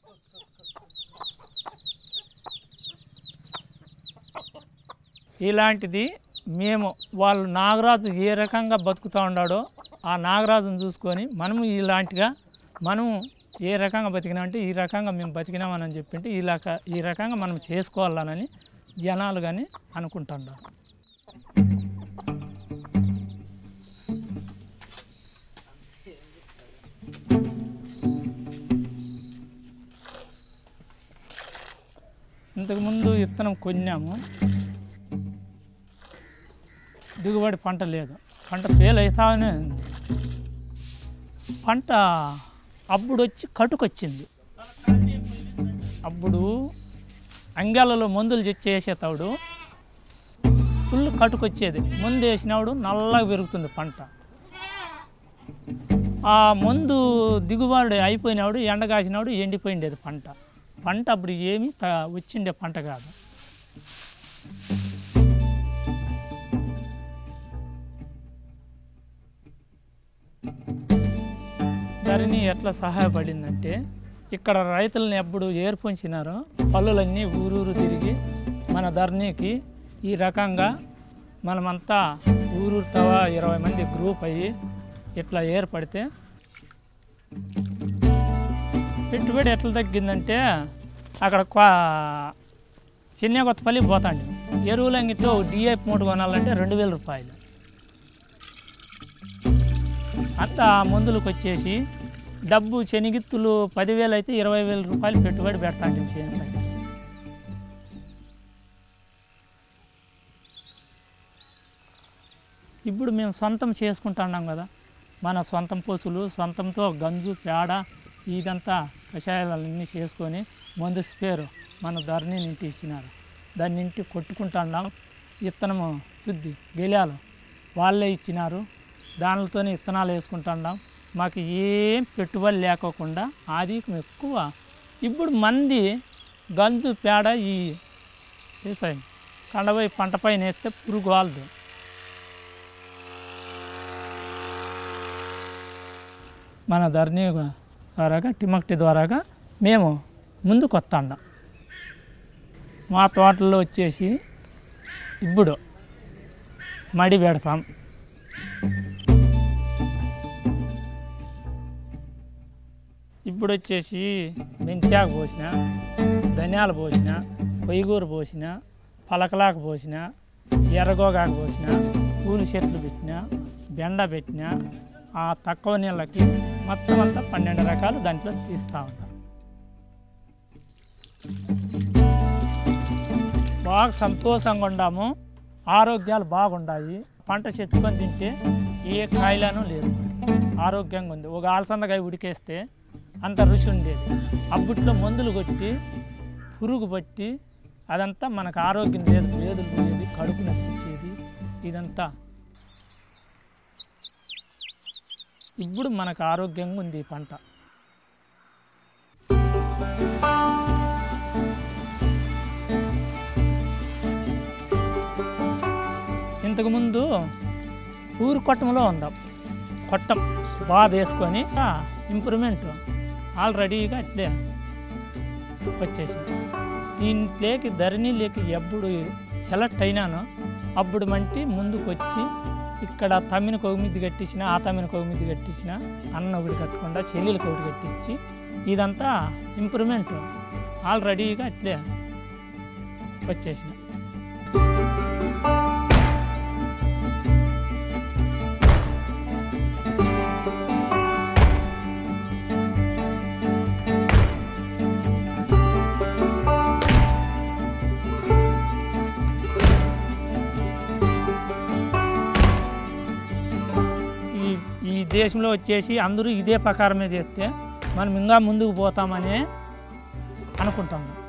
ఇలాంటిది మేము వాళ్ళు నాగరాజు ఏ రకంగా బతుకుతూ ఉన్నాడో ఆ నాగరాజును చూసుకొని మనము ఇలాంటిగా మనము ఏ రకంగా బతికినామంటే ఈ రకంగా మేము బతికినామని చెప్పింటే ఈ రక ఈ రకంగా మనం చేసుకోవాలనని జనాలు కానీ అనుకుంటున్నారు ఇంతకుముందు విత్తనం కొన్నాము దిగుబడి పంట లేదు పంట ఫెయిల్ అవుతానే ఉంది పంట అప్పుడు వచ్చి కటుకొచ్చింది అప్పుడు అంగాలలో మందులు తెచ్చి వేసేతాడు ఫుల్ కటుకొచ్చేది మందు వేసినప్పుడు నల్లగా పెరుగుతుంది పంట ఆ మందు దిగుబడి అయిపోయినప్పుడు ఎండ కాసినప్పుడు ఎండిపోయిండేది పంట పంట అప్పుడు ఏమీ త వచ్చిండే పంట కాదు ధరణి ఎట్లా సహాయపడిందంటే ఇక్కడ రైతులను ఎప్పుడు ఏర్పంచినారో పళ్ళులన్నీ ఊరూరు తిరిగి మన ధరణికి ఈ రకంగా మనమంతా ఊరూరు తవ ఇరవై మంది గ్రూప్ అయ్యి ఇట్లా ఏర్పడితే పెట్టుబడి ఎట్లా తగ్గిందంటే అక్కడ క్వా చిన్న కొత్తపల్లి పోతాండి ఎరువులు అంగిట్లో డిఏపి మూట కొనాలంటే రెండు వేల రూపాయలు అంతా మందులకు వచ్చేసి డబ్బు శనిగిత్తులు పదివేలు అయితే ఇరవై వేల రూపాయలు పెట్టుబడి పెడతాండి చేనులకి ఇప్పుడు మేము సొంతం చేసుకుంటున్నాం కదా మన సొంతం పశువులు సొంతంతో గంజు పేడ ఇదంతా కషాయాలన్నీ చేసుకొని మందు స్పేరు మన ధరని నింటి ఇచ్చినారు దాన్ని నింటి కొట్టుకుంటున్నాం విత్తనము శుద్ధి గెలాలు వాళ్ళే ఇచ్చినారు దానితోనే విత్తనాలు వేసుకుంటున్నాం మాకు ఏం పెట్టుబడి లేకోకుండా ఆదికం ఎక్కువ ఇప్పుడు మంది గంజు పేడ ఈ వేసాయి కండపోయి పంట పైన వేస్తే పురుగు వాలదు మన ధరణి ద్వారాగా టిమక్టి ద్వారాగా మేము ముందుకు వస్తాండాం మా తోటల్లో వచ్చేసి ఇప్పుడు మడి పెడతాం ఇప్పుడు వచ్చేసి మెంత్యాకు పోసిన ధనియాలు పోసిన పొయ్యిగూర పోసిన పలకలాకు పోసిన ఎర్రగోగాకు పోసిన పూల చెట్లు పెట్టిన బెండ పెట్టిన ఆ తక్కువ నీళ్ళకి మొత్తం అంతా పన్నెండు రకాలు దాంట్లో తీస్తూ ఉంటాం బాగా సంతోషంగా ఉండాము ఆరోగ్యాలు బాగుండాయి పంట చెచ్చుకొని తింటే ఏ కాయలను లేదు ఆరోగ్యంగా ఉంది ఒక ఆలసందకాయ ఉడికేస్తే అంత రుచి ఉండేది అప్పట్లో మందులు కొట్టి పురుగు పట్టి అదంతా మనకు ఆరోగ్యం లేదు వేదులు పోయేది కడుపు నొప్పించేది ఇదంతా ఇప్పుడు మనకు ఆరోగ్యంగా ఉంది ఈ పంట ఇంతకుముందు ఊరు కొట్టంలో ఉందాం కొట్టం బాధ వేసుకొని ఇంప్రూవ్మెంట్ ఆల్రెడీగా అట్లే వచ్చేసి దీంట్లోకి ధరణి లేక ఎప్పుడు సెలెక్ట్ అయినానో అప్పుడు మంటి ముందుకు వచ్చి ఇక్కడ తమ్మిన కొగుమిద్ది కట్టించిన ఆ తమ్మిన కొగుమిద్ది కట్టించిన అన్న ఒకటి కట్టకుండా చెల్లెలకు ఒకటి కట్టించి ఇదంతా ఇంప్రూవ్మెంట్ ఆల్రెడీగా అట్లే వచ్చేసిన ఈ ఈ దేశంలో వచ్చేసి అందరూ ఇదే ప్రకారమే చేస్తే మనం ఇంకా ముందుకు పోతామని అనుకుంటాము